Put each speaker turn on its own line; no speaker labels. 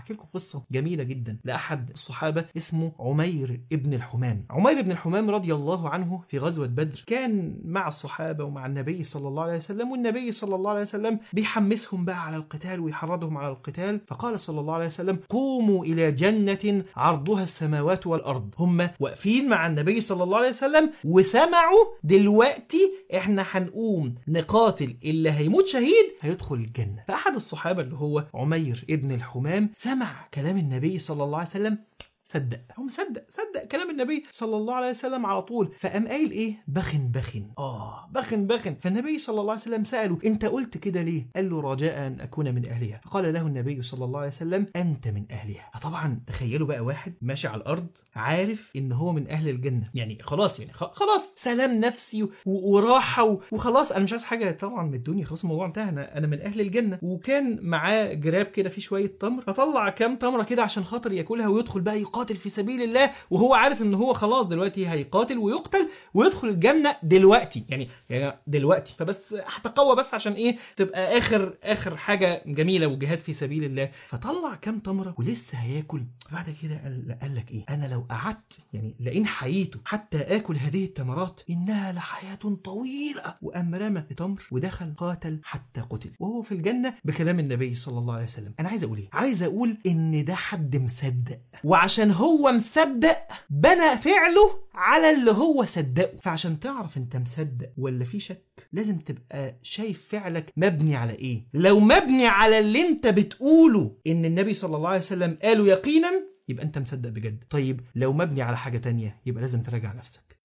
هحكي لكم قصه جميله جدا لاحد الصحابه اسمه عمير ابن الحمام عمير ابن الحمام رضي الله عنه في غزوه بدر كان مع الصحابه ومع النبي صلى الله عليه وسلم والنبي صلى الله عليه وسلم بيحمسهم بقى على القتال ويحرضهم على القتال فقال صلى الله عليه وسلم قوموا الى جنه عرضها السماوات والارض هم واقفين مع النبي صلى الله عليه وسلم وسمعوا دلوقتي احنا هنقوم نقاتل اللي هيموت شهيد هيدخل الجنه فاحد الصحابه اللي هو عمير ابن الحمام سمع كلام النبي صلى الله عليه وسلم صدق هو مصدق صدق كلام النبي صلى الله عليه وسلم على طول فقام قايل ايه بخن بخن اه بخن بخن فالنبي صلى الله عليه وسلم ساله انت قلت كده ليه قال له رجاء ان اكون من اهلها فقال له النبي صلى الله عليه وسلم انت من اهلها فطبعا تخيلوا بقى واحد ماشي على الارض عارف ان هو من اهل الجنه يعني خلاص يعني خ- خلاص سلام نفسي و- وراحه و- وخلاص انا مش عايز حاجه طبعا من الدنيا خلاص الموضوع انتهى انا انا من اهل الجنه وكان معاه جراب كده فيه شويه تمر فطلع كام تمره كده عشان خاطر ياكلها ويدخل بقى يقاتل في سبيل الله وهو عارف ان هو خلاص دلوقتي هيقاتل ويقتل ويدخل الجنه دلوقتي يعني يعني دلوقتي فبس هتقوى بس عشان ايه تبقى اخر اخر حاجه جميله وجهاد في سبيل الله فطلع كام تمره ولسه هياكل بعد كده قال, قال لك ايه انا لو قعدت يعني لئن حييت حتى اكل هذه التمرات انها لحياه طويله وقام رمى تمر ودخل قاتل حتى قتل وهو في الجنه بكلام النبي صلى الله عليه وسلم انا عايز اقول ايه عايز اقول ان ده حد مصدق وعشان هو مصدق بنى فعله على اللي هو صدقه فعشان تعرف انت مصدق ولا في شك لازم تبقى شايف فعلك مبني على ايه لو مبني على اللي انت بتقوله ان النبي صلى الله عليه وسلم قاله يقينا يبقى انت مصدق بجد طيب لو مبني على حاجه تانية يبقى لازم تراجع نفسك